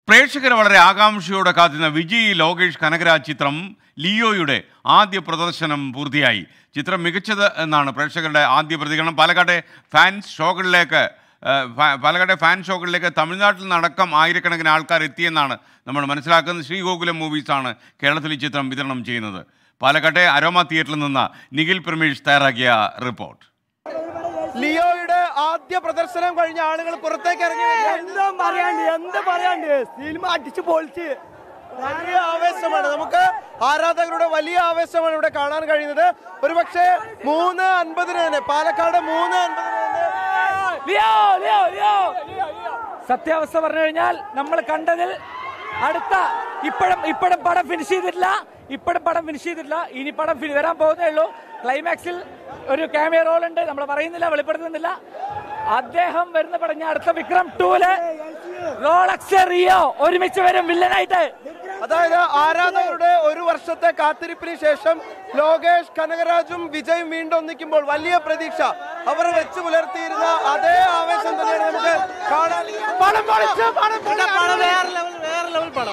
പ്രേക്ഷകർ വളരെ ആകാംക്ഷയോടെ കാത്തുന്ന വിജയ് ലോകേഷ് കനകരാജ് ചിത്രം ലിയോയുടെ ആദ്യ പ്രദർശനം പൂർത്തിയായി ചിത്രം മികച്ചത് എന്നാണ് പ്രേക്ഷകരുടെ ആദ്യ പ്രതികരണം പാലക്കാട്ടെ ഫാൻസ് ഷോകളിലേക്ക് ഏഹ്, ഫാ- പാലക്കാട്ടെ ഫാൻ ഷോകളിലേക്ക് തമിഴ്നാട്ടിൽ നിന്നടക്കം ആയിരക്കണക്കിന് ആൾക്കാർ എത്തിയെന്നാണ് നമ്മൾ മനസ്സിലാക്കുന്നത് ശ്രീഗോകുലം മൂവീസാണ് കേരളത്തിൽ ഈ ചിത്രം വിതരണം ചെയ്യുന്നത് പാലക്കാട്ടെ അരോമ തിയേറ്ററിൽ നിന്ന് നിഖിൽ പ്രമേഷ് തയ്യാറാക്കിയ റിപ്പോർട്ട് ലിയോയുടെ ആദ്യ പ്രദർശനം കഴിഞ്ഞ ആളുകൾ പുറത്തേക്ക് ഇറങ്ങി വരികയാണ്. എന്താ പറയാണ്ട് എന്താ പറയാണ്ട് സിനിമ അടിച്ചു പൊളിച്ച് വലിയ ആവേശമാണ് നമുക്ക് ആരാധകരുടെ വലിയ ആവേശമാണ് ഇവിടെ കാണാൻ കഴിയുന്നത് ഒരുപക്ഷെ മൂന്ന് അൻപതിന് തന്നെ പാലക്കാട് മൂന്ന് അൻപതിന് തന്നെ ലിയോ ലിയോ ലിയോ സത്യാവസ്ഥ പറഞ്ഞു കഴിഞ്ഞാൽ നമ്മൾ കണ്ടതിൽ അടുത്ത ഇപ്പോഴും ഇപ്പോഴും പടം ഫിനിഷ് ചെയ്തിട്ടില്ല ഇപ്പോഴും പടം ഫിനിഷ് ചെയ്തിട്ടില്ല ഇനി പടം ഫി- വരാൻ പോകുന്നേ ഉള്ളൂ ക്ലൈമാക്സിൽ ഒരു ക്യാമിയ റോൾ ഉണ്ട് നമ്മൾ പറയുന്നില്ല വെളിപ്പെടുത്തുന്നില്ല അദ്ദേഹം വരുന്ന പടഞ്ഞ അടുത്ത വിക്രം ടൂല് റോളക്സ് റിയോ ഒരുമിച്ച് വരും വില്ലനായിട്ട് അതായത് ആരാധകരുടെ ഒരു വർഷത്തെ കാത്തിരിപ്പിന് ശേഷം ലോകേഷ് കനകരാജും വിജയും വീണ്ടും ഒന്നിക്കുമ്പോൾ വലിയ പ്രതീക്ഷ അവർ വെച്ച് പുലർത്തിയിരുന്ന അതേ ആവേശം തന്നെയാണ് നമുക്ക് കാണാൻ പണം പൊളിച്ച് പണം പൊളിച്ച് പണം വേറെ ലെവൽ വേറെ ലെവൽ പണം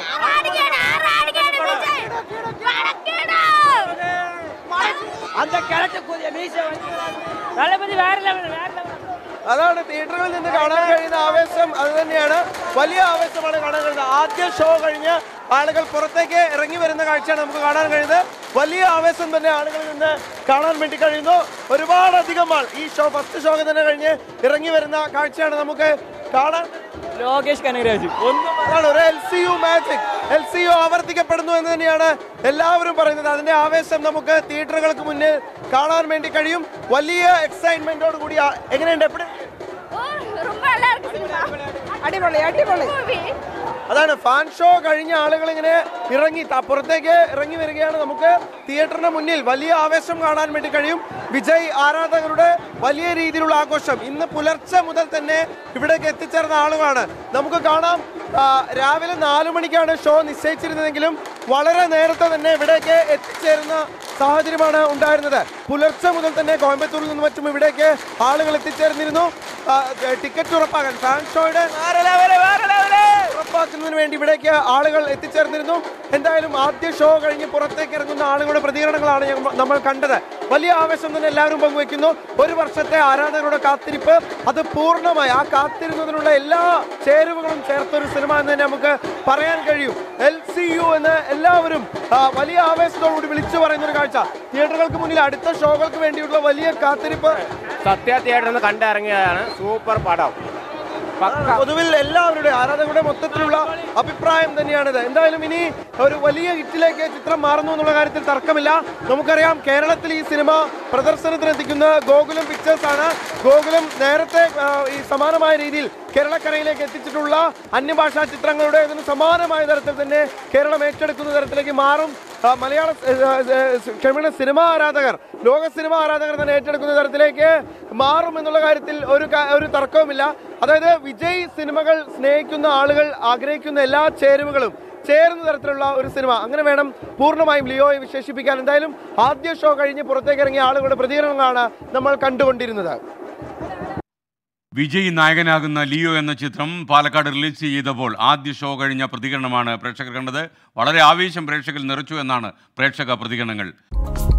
அந்த கிழட்டு கூதிய மீச தளபதி வேற லெவல் வேற லெவல் അതാണ് തിയേറ്ററുകളിൽ നിന്ന് കാണാൻ കഴിയുന്ന ആവേശം അത് തന്നെയാണ് വലിയ ആവേശമാണ് കാണാൻ കഴിയുന്നത് ആദ്യ ഷോ കഴിഞ്ഞ് ആളുകൾ പുറത്തേക്ക് ഇറങ്ങി വരുന്ന കാഴ്ചയാണ് നമുക്ക് കാണാൻ കഴിയുന്നത് വലിയ ആവേശം തന്നെ ആളുകളിൽ നിന്ന് കാണാൻ വേണ്ടി കഴിയുന്നു ഒരുപാടധികം ആൾ ഈ ഷോ ഫസ്റ്റ് ഷോ തന്നെ കഴിഞ്ഞ് ഇറങ്ങി വരുന്ന കാഴ്ചയാണ് നമുക്ക് കാണാൻ ലോകേഷ് കനകരാജ് ഒന്നും അതാണ് ഒരു L C U magic L C U ആവർത്തിക്കപ്പെടുന്നു എന്ന് തന്നെയാണ് എല്ലാവരും പറയുന്നത് അതിന്റെ ആവേശം നമുക്ക് തിയേറ്ററുകൾക്ക് മുന്നിൽ കാണാൻ വേണ്ടി കഴിയും വലിയ എക്സൈറ്റ്മെന്റോട് കൂടി ആ- എങ്ങനെയുണ്ട് എപ്പോഴും അടിപൊളി അടിപൊളി അതാണ് ഫാൻ ഷോ കഴിഞ്ഞ ആളുകൾ ഇങ്ങനെ ഇറങ്ങി ത- പുറത്തേക്ക് ഇറങ്ങി വരികയാണ് നമുക്ക് തിയേറ്ററിന് മുന്നിൽ വലിയ ആവേശം കാണാൻ വേണ്ടി കഴിയും വിജയ് ആരാധകരുടെ വലിയ രീതിയിലുള്ള ആഘോഷം ഇന്ന് പുലർച്ചെ മുതൽ തന്നെ ഇവിടേക്ക് എത്തിച്ചേർന്ന ആളുകളാണ് നമുക്ക് കാണാം ആ, രാവിലെ നാലു മണിക്കാണ് ഷോ നിശ്ചയിച്ചിരുന്നതെങ്കിലും വളരെ നേരത്തെ തന്നെ ഇവിടേക്ക് എത്തിച്ചേരുന്ന സാഹചര്യമാണ് ഉണ്ടായിരുന്നത് പുലർച്ചെ മുതൽ തന്നെ കോയമ്പത്തൂരിൽ നിന്നും മറ്റും ഇവിടേക്ക് ആളുകൾ എത്തിച്ചേർന്നിരുന്നു ആ, ടിക്കറ്റ് ഉറപ്പാക്കാൻ ഫാൻ ഷോയുടെ ഉറപ്പാക്കുന്നതിന് വേണ്ടി ഇവിടേക്ക് ആളുകൾ എത്തിച്ചേർന്നിരുന്നു എന്തായാലും ആദ്യ ഷോ കഴിഞ്ഞ് പുറത്തേക്ക് ഇറങ്ങുന്ന ആളുകളുടെ പ്രതികരണങ്ങളാണ് ഞങ്ങ- നമ്മൾ കണ്ടത് വലിയ ആവേശം തന്നെ എല്ലാവരും പങ്കുവെക്കുന്നു ഒരു വർഷത്തെ ആരാധകരുടെ കാത്തിരിപ്പ് അത് പൂർണ്ണമായി ആ കാത്തിരുന്നതിനുള്ള എല്ലാ ചേരുവകളും ചേർത്തൊരു സിനിമ എന്ന് തന്നെ നമുക്ക് പറയാൻ കഴിയും എൽ സി യു എന്ന് എല്ലാവരും ആ, വലിയ ആവേശത്തോടുകൂടി വിളിച്ചു പറയുന്ന ഒരു കാഴ്ച തിയേറ്ററുകൾക്ക് മുന്നിൽ അടുത്ത ഷോകൾക്ക് വേണ്ടിയുള്ള വലിയ കാത്തിരിപ്പ് സത്യ തിയേറ്ററിൽ നിന്ന് കണ്ടിറങ്ങിയതാണ് സൂപ്പർ പടം പക്ക പൊതുവിൽ എല്ലാവരുടെ ആരാധകരുടെ മൊത്തത്തിലുള്ള അഭിപ്രായം തന്നെയാണിത് എന്തായാലും ഇനി ഒരു വലിയ ഹിറ്റിലേക്ക് ചിത്രം മാറുന്നു എന്നുള്ള കാര്യത്തിൽ തർക്കമില്ല നമുക്കറിയാം കേരളത്തിൽ ഈ സിനിമ പ്രദർശനത്തിന് എത്തിക്കുന്ന ഗോകുലം പിക്ചേഴ്സ് ആണ് ഗോകുലം നേരത്തെ ആ, ഈ സമാനമായ രീതിയിൽ കേരളക്കരയിലേക്ക് എത്തിച്ചിട്ടുള്ള അന്യഭാഷാ ചിത്രങ്ങളുടെ ഇതിന് സമാനമായ തരത്തിൽ തന്നെ കേരളം ഏറ്റെടുക്കുന്ന തരത്തിലേക്ക് മാറും ആ, മലയാള ഏ, ഏ, ക്ഷമിക്കണം സിനിമാ ആരാധകർ ലോക സിനിമാ ആരാധകർ തന്നെ ഏറ്റെടുക്കുന്ന തരത്തിലേക്ക് മാറും എന്നുള്ള കാര്യത്തിൽ ഒരു ക- ഒരു തർക്കവുമില്ല അതായത് വിജയ് സിനിമകൾ സ്നേഹിക്കുന്ന ആളുകൾ ആഗ്രഹിക്കുന്ന എല്ലാ ചേരുവകളും ചേരുന്ന തരത്തിലുള്ള ഒരു സിനിമ അങ്ങനെ വേണം പൂർണ്ണമായും ലിയോയെ വിശേഷിപ്പിക്കാൻ എന്തായാലും ആദ്യ ഷോ കഴിഞ്ഞ് പുറത്തേക്ക് ഇറങ്ങിയ ആളുകളുടെ പ്രതികരണങ്ങളാണ് നമ്മൾ കണ്ടുകൊണ്ടിരുന്നത് വിജയ് നായകനാകുന്ന ലിയോ എന്ന ചിത്രം പാലക്കാട് റിലീസ് ചെയ്തപ്പോൾ ആദ്യ ഷോ കഴിഞ്ഞ പ്രതികരണമാണ് പ്രേക്ഷകർ കണ്ടത് വളരെ ആവേശം പ്രേക്ഷകരിൽ നിറച്ചു എന്നാണ് പ്രേക്ഷക പ്രതികരണങ്ങൾ